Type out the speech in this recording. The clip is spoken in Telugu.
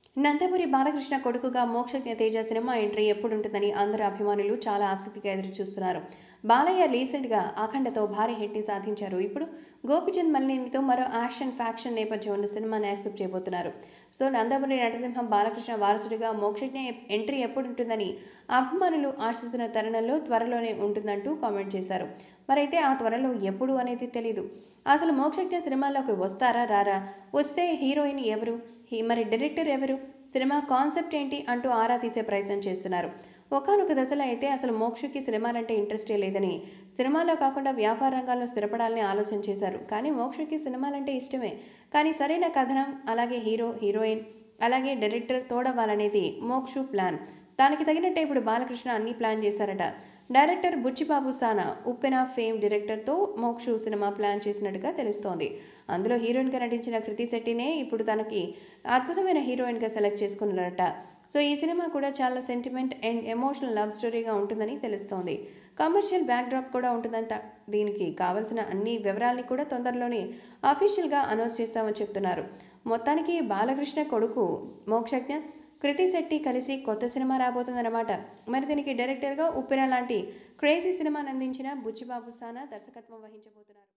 నందమూరి బాలకృష్ణ కొడుకుగా మోక్షజ్ఞ తేజ సినిమా ఎంట్రీ ఎప్పుడు ఉంటుందని అందరు అభిమానులు చాలా ఆసక్తిగా ఎదురు చూస్తున్నారు బాలయ్య రీసెంట్గా అఖండతో భారీ హిట్ని సాధించారు ఇప్పుడు గోపిచంద్ మల్లినితో మరో యాక్షన్ ఫ్యాక్షన్ నేపథ్యం ఉన్న సినిమాని యాక్సెప్ట్ చేయబోతున్నారు సో నందమూరి నటసింహం బాలకృష్ణ వారసుడిగా మోక్షజ్ఞ ఎంట్రీ ఎప్పుడు ఉంటుందని అభిమానులు ఆశిస్తున్న తరుణంలో త్వరలోనే ఉంటుందంటూ కామెంట్ చేశారు మరైతే ఆ త్వరలో ఎప్పుడు అనేది తెలీదు అసలు మోక్షజ్ఞ సినిమాలోకి వస్తారా రారా వస్తే హీరోయిన్ ఎవరు హీ- మరి డైరెక్టర్ ఎవరు సినిమా కాన్సెప్ట్ ఏంటి అంటూ ఆరా తీసే ప్రయత్నం చేస్తున్నారు ఒకనొక దశలో అయితే అసలు మోక్షకి సినిమాలంటే ఇంట్రెస్టే లేదని సినిమాలో కాకుండా వ్యాపార రంగాల్లో స్థిరపడాలని ఆలోచన చేశారు కానీ మోక్షకి సినిమాలంటే ఇష్టమే కానీ సరైన కథనం అలాగే హీరో హీరోయిన్ అలాగే డైరెక్టర్ తోడవ్వాలనేది మోక్షు ప్లాన్ దానికి తగినట్టే ఇప్పుడు బాలకృష్ణ అన్ని ప్లాన్ చేశారట డైరెక్టర్ బుచ్చిబాబు సానా ఉప్పెన ఫేమ్ డైరెక్టర్తో మోక్షు సినిమా ప్లాన్ చేసినట్టుగా తెలుస్తోంది అందులో హీరోయిన్గా నటించిన కృతి శెట్టినే ఇప్పుడు తనకి అద్భుతమైన హీరోయిన్గా సెలెక్ట్ చేసుకున్నారట సో ఈ సినిమా కూడా చాలా సెంటిమెంట్ అండ్ ఎమోషనల్ లవ్ స్టోరీగా ఉంటుందని తెలుస్తోంది కమర్షియల్ బ్యాక్డ్రాప్ కూడా ఉంటుందంట దీనికి కావలసిన అన్ని వివరాల్ని కూడా తొందరలోనే అఫీషియల్గా అనౌన్స్ చేస్తామని చెప్తున్నారు మొత్తానికి బాలకృష్ణ కొడుకు మోక్షజ్ఞ కృతి శెట్టి కలిసి కొత్త సినిమా రాబోతుందన్నమాట మరి దీనికి డైరెక్టర్గా ఉప్పెన లాంటి క్రేజీ సినిమాను అందించిన బుచ్చిబాబు సానా దర్శకత్వం వహించబోతున్నారు